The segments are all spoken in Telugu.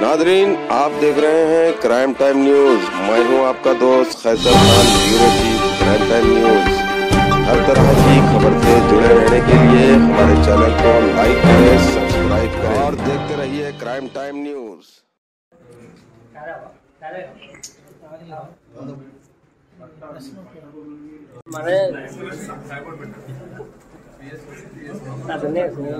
नादरीन आप देख रहे हैं क्राइम टाइम न्यूज मैं हूं आपका दोस्त Qaiser Khan bureau chief crime time news हर तरह की खबर से जुड़े रहने के लिए हमारे चैनल को लाइक करें सब्सक्राइब करें और देखते रहिए क्राइम टाइम न्यूज মানে তাহলে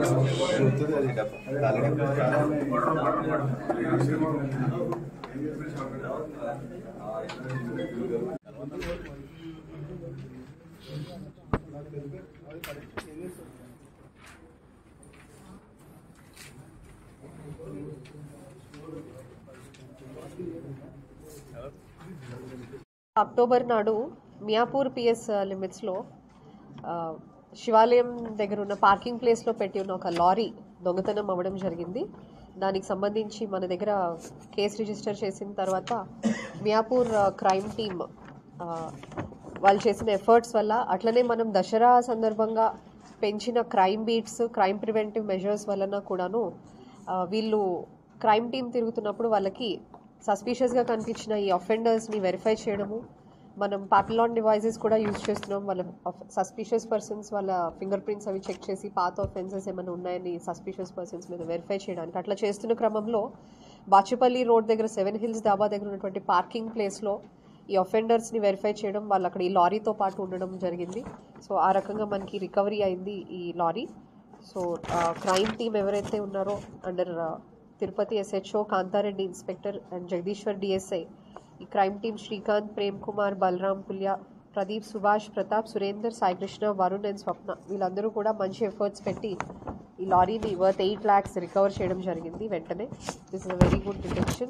అక్టోబర్ నాడు మియాపూర్ పిఎస్ లిమిట్స్లో ఆ, శివాలయం దగ్గర ఉన్న పార్కింగ్ ప్లేస్లో పెట్టి ఉన్న ఒక లారీ దొంగతనం అవ్వడం జరిగింది దానికి సంబంధించి మన దగ్గర కేసు రిజిస్టర్ చేసిన తర్వాత మియాపూర్ ఆ, క్రైమ్ టీమ్ ఆ, వాళ్ళు చేసిన ఎఫర్ట్స్ వల్ల అట్లనే మనం దసరా సందర్భంగా పెంచిన crime beats crime preventive measures వలన కూడాను ఆ, వీళ్ళు క్రైమ్ టీం తిరుగుతున్నప్పుడు వాళ్ళకి సస్పీషియస్గా కనిపించిన ఈ అఫెండర్స్ని వెరిఫై చేయడము మనం పాపిలాన్ డివైజెస్ కూడా యూజ్ చేస్తున్నాం వాళ్ళ సస్పీషియస్ పర్సన్స్ వాళ్ళ ఫింగర్ ప్రింట్స్ అవి చెక్ చేసి పాత ఆఫెన్సెస్ ఏమైనా ఉన్నాయని సస్పీషియస్ పర్సన్స్ మీద వెరిఫై చేయడానికి అట్లా చేస్తున్న క్రమంలో బాచుపల్లి రోడ్ దగ్గర సెవెన్ హిల్స్ డాబా దగ్గర ఉన్నటువంటి పార్కింగ్ ప్లేస్లో ఈ అఫెండర్స్ని వెరిఫై చేయడం వాళ్ళు అక్కడ ఈ లారీతో పాటు ఉండడం జరిగింది సో ఆ రకంగా మనకి రికవరీ అయింది ఈ లారీ సో క్రైమ్ టీమ్ ఎవరైతే ఉన్నారో under Tirupati SHO Kanthareddy inspector and Jagadishwar DSI ఈ crime team Srikanth Prem Kumar Balaram Pulya Pradeep Subhash Pratap Surender Saikrishna Varun and Swapna వీళ్ళందరూ కూడా మంచి ఎఫర్ట్స్ పెట్టి ఈ లారీని వర్త్ ఎయిట్ ల్యాక్స్ రికవర్ చేయడం జరిగింది వెంటనే this is a very good detection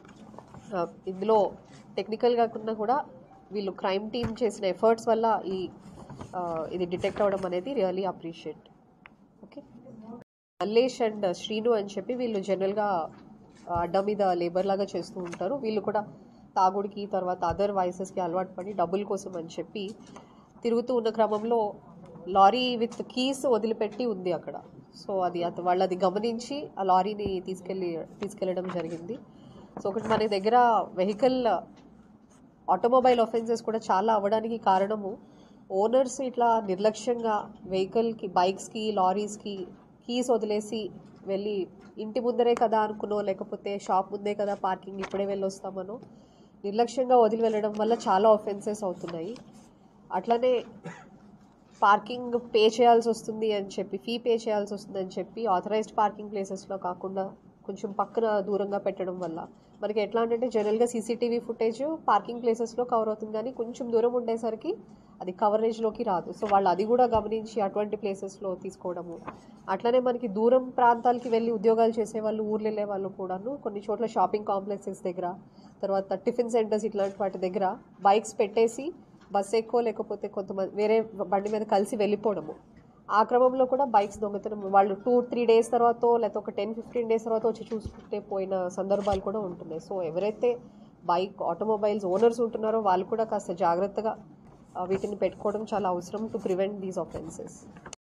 ఇందులో టెక్నికల్ కాకుండా కూడా వీళ్ళు క్రైమ్ టీమ్ చేసిన ఎఫర్ట్స్ వల్ల ఈ ఆ, ఇది డిటెక్ట్ అవ్వడం అనేది really appreciate okay Mallesh and Srinu అని చెప్పి వీళ్ళు జనరల్గా అడ్డా మీద లేబర్ లాగా చేస్తూ ఉంటారు వీళ్ళు కూడా తాగుడికి తర్వాత అదర్ వాయిసెస్కి అలవాటు పడి డబ్బుల కోసం అని చెప్పి తిరుగుతూ ఉన్న క్రమంలో లారీ విత్ కీస్ వదిలిపెట్టి ఉంది అక్కడ సో అది అత వాళ్ళు అది గమనించి ఆ లారీని తీసుకెళ్ళి తీసుకెళ్ళడం జరిగింది సో ఒకటి మన దగ్గర వెహికల్ ఆటోమొబైల్ ఆఫెన్సెస్ కూడా చాలా అవ్వడానికి కారణము ఓనర్స్ ఇట్లా నిర్లక్ష్యంగా వెహికల్కి బైక్స్కి లారీస్కి కీస్ వదిలేసి వెళ్ళి ఇంటి ముందరే కదా అనుకునో లేకపోతే షాప్ ముందే కదా పార్కింగ్ ఇప్పుడే వెళ్ళొస్తామనో నిర్లక్ష్యంగా వదిలి వెళ్ళడం వల్ల చాలా ఆఫెన్సెస్ అవుతున్నాయి అట్లనే పార్కింగ్ పే చేయాల్సి వస్తుంది అని చెప్పి ఫీ పే చేయాల్సి వస్తుంది అని చెప్పి ఆథరైజ్డ్ పార్కింగ్ ప్లేసెస్లో కాకుండా కొంచెం పక్కన దూరంగా పెట్టడం వల్ల మనకి ఎట్లా అంటే జనరల్గా సీసీటీవీ ఫుటేజ్ పార్కింగ్ ప్లేసెస్లో కవర్ అవుతుంది కానీ కొంచెం దూరం ఉండేసరికి అది కవరేజ్లోకి రాదు సో వాళ్ళు అది కూడా గమనించి అటువంటి ప్లేసెస్లో తీసుకోవడము అట్లనే మనకి దూరం ప్రాంతాలకి వెళ్ళి ఉద్యోగాలు చేసే వాళ్ళు ఊర్లు వెళ్ళే వాళ్ళు కూడాను కొన్ని చోట్ల షాపింగ్ కాంప్లెక్సెస్ దగ్గర తర్వాత టిఫిన్ సెంటర్స్ ఇట్లాంటి వాటి దగ్గర బైక్స్ పెట్టేసి బస్ ఎక్కువ లేకపోతే కొంతమంది వేరే బండి మీద కలిసి వెళ్ళిపోవడము ఆ క్రమంలో కూడా బైక్స్ దొంగతనం వాళ్ళు టూ త్రీ డేస్ తర్వాత లేకపోతే ఒక టెన్ ఫిఫ్టీన్ డేస్ తర్వాత వచ్చి చూసుకుంటే పోయిన సందర్భాలు కూడా ఉంటున్నాయి సో ఎవరైతే బైక్ ఆటోమొబైల్స్ ఓనర్స్ ఉంటున్నారో వాళ్ళు కూడా కాస్త జాగ్రత్తగా ఆ, వీటిని పెట్టుకోవడం చాలా అవసరం టు ప్రివెంట్ దీస్ ఆఫెన్సెస్